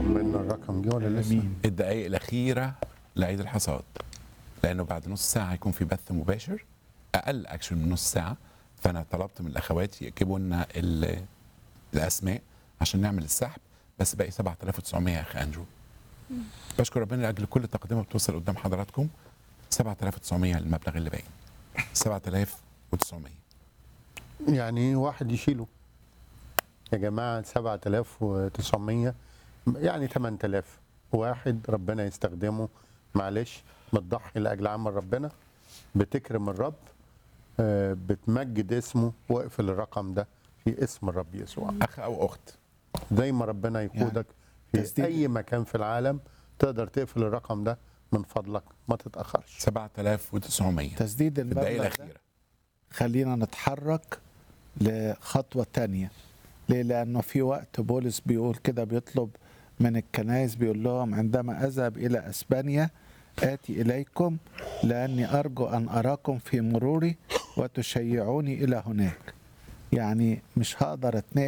طمنا الرقم جه ولا لسه؟ امين الدقائق الأخيرة لعيد الحصاد لأنه بعد نص ساعة هيكون في بث مباشر أقل أكشن من نص ساعة فأنا طلبت من الأخوات يكتبوا لنا ال- الأسماء عشان نعمل السحب بس باقي 7900 يا أخي أنجو بشكر ربنا لأجل كل تقدمة بتوصل قدام حضراتكم 7900 المبلغ اللي باقي 7900 يعني واحد يشيله يا جماعة 7900 يعني 8000 واحد ربنا يستخدمه معلش بتضحي لأجل عمل ربنا بتكرم الرب آه، بتمجد اسمه واقفل الرقم ده في اسم الرب يسوع أخ أو أخت زي ما ربنا يقودك في تسديد. أي مكان في العالم تقدر تقفل الرقم ده من فضلك ما تتأخرش 7900 تسديد الدقائق المبلغ ده الأخيرة خلينا نتحرك لخطوة تانية ليه؟ لأنه في وقت بولس بيقول كده بيطلب من الكنائس بيقول لهم عندما أذهب إلى أسبانيا آتي إليكم لأني أرجو أن أراكم في مروري وتشيعوني إلى هناك يعني مش هقدر أتنقل